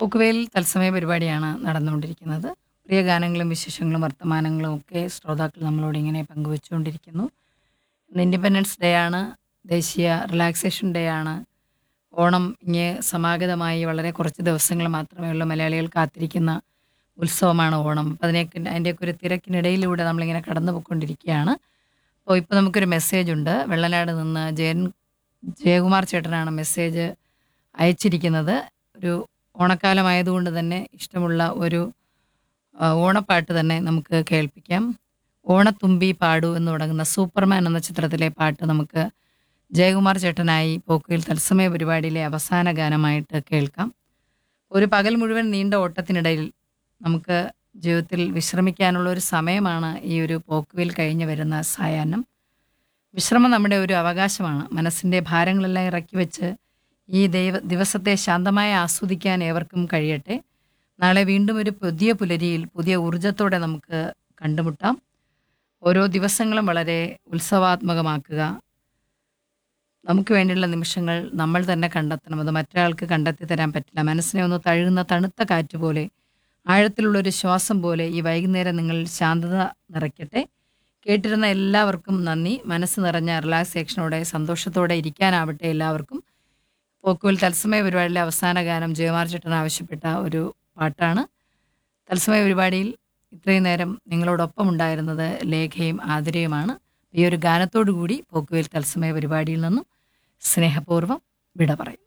പോക്കുവെയിൽ തത്സമയ പരിപാടിയാണ് നടന്നുകൊണ്ടിരിക്കുന്നത് പ്രിയ ഗാനങ്ങളും വിശേഷങ്ങളും വർത്തമാനങ്ങളും ഒക്കെ ശ്രോതാക്കൾ നമ്മളോട് ഇങ്ങനെ പങ്കുവെച്ചുകൊണ്ടിരിക്കുന്നു ഇന്ന് ഇൻഡിപെൻഡൻസ് ഡേ ആണ് ദേശീയ റിലാക്സേഷൻ ഡേ ആണ് ഓണം ഇങ്ങനെ സമാഗതമായി വളരെ കുറച്ച് ദിവസങ്ങൾ മാത്രമേ ഉള്ളൂ മലയാളികൾ കാത്തിരിക്കുന്ന ഉത്സവമാണ് ഓണം അപ്പം അതിനൊക്കെ അതിൻ്റെയൊക്കെ ഒരു തിരക്കിനിടയിലൂടെ നമ്മളിങ്ങനെ കടന്നു പോയിക്കൊണ്ടിരിക്കുകയാണ് അപ്പോൾ ഇപ്പോൾ നമുക്കൊരു മെസ്സേജ് ഉണ്ട് വെള്ളനാട് നിന്ന് ജയൻ ജയകുമാർ ചേട്ടനാണ് മെസ്സേജ് അയച്ചിരിക്കുന്നത് ഒരു ഓണക്കാലമായതുകൊണ്ട് തന്നെ ഇഷ്ടമുള്ള ഒരു ആ, ഓണപ്പാട്ട് തന്നെ നമുക്ക് കേൾപ്പിക്കാം ഓണത്തുമ്പി പാടു എന്ന് തുടങ്ങുന്ന സൂപ്പർമാൻ എന്ന ചിത്രത്തിലെ പാട്ട് നമുക്ക് ജയകുമാർ ചേട്ടനായി പോക്കുയിൽ തത്സമയ പരിപാടിയിലെ അവസാന ഗാനമായിട്ട് കേൾക്കാം ഒരു പകൽ മുഴുവൻ നീണ്ട ഓട്ടത്തിനിടയിൽ നമുക്ക് ജീവിതത്തിൽ വിശ്രമിക്കാനുള്ള ഒരു സമയമാണ് ഈ ഒരു പോക്കുവിൽ കഴിഞ്ഞു വരുന്ന സായാഹ്നം വിശ്രമം നമ്മുടെ ഒരു അവകാശമാണ് മനസ്സിൻ്റെ ഭാരങ്ങളെല്ലാം ഇറക്കി വെച്ച് ഈ ദൈവ ദിവസത്തെ ശാന്തമായി ആസ്വദിക്കാൻ ഏവർക്കും കഴിയട്ടെ നാളെ വീണ്ടും ഒരു പുതിയ പുലരിയിൽ പുതിയ ഊർജത്തോടെ നമുക്ക് കണ്ടുമുട്ടാം ഓരോ ദിവസങ്ങളും വളരെ ഉത്സവാത്മകമാക്കുക നമുക്ക് വേണ്ടിയുള്ള നിമിഷങ്ങൾ നമ്മൾ തന്നെ കണ്ടെത്തണം അത് മറ്റൊരാൾക്ക് കണ്ടെത്തി തരാൻ പറ്റില്ല മനസ്സിനെ ഒന്ന് തഴുകുന്ന തണുത്ത കാറ്റ് പോലെ ആഴത്തിലുള്ളൊരു ശ്വാസം പോലെ ഈ വൈകുന്നേരം നിങ്ങൾ ശാന്തത നിറയ്ക്കട്ടെ കേട്ടിരുന്ന എല്ലാവർക്കും നന്ദി മനസ്സ് നിറഞ്ഞ റിലാക്സേഷനോടെ സന്തോഷത്തോടെ ഇരിക്കാനാവട്ടെ എല്ലാവർക്കും പോക്കുവിൽ തത്സമയ പരിപാടിയിലെ അവസാന ഗാനം ജയമാർ ചേട്ടൻ ആവശ്യപ്പെട്ട ഒരു പാട്ടാണ് തത്സമയ പരിപാടിയിൽ ഇത്രയും നേരം നിങ്ങളോടൊപ്പം ഉണ്ടായിരുന്നത് ലേഖയും ആതിരയുമാണ് ഈ ഒരു ഗാനത്തോടു കൂടി പോക്കുവിൽ തത്സമയ പരിപാടിയിൽ നിന്നും സ്നേഹപൂർവ്വം വിട പറയും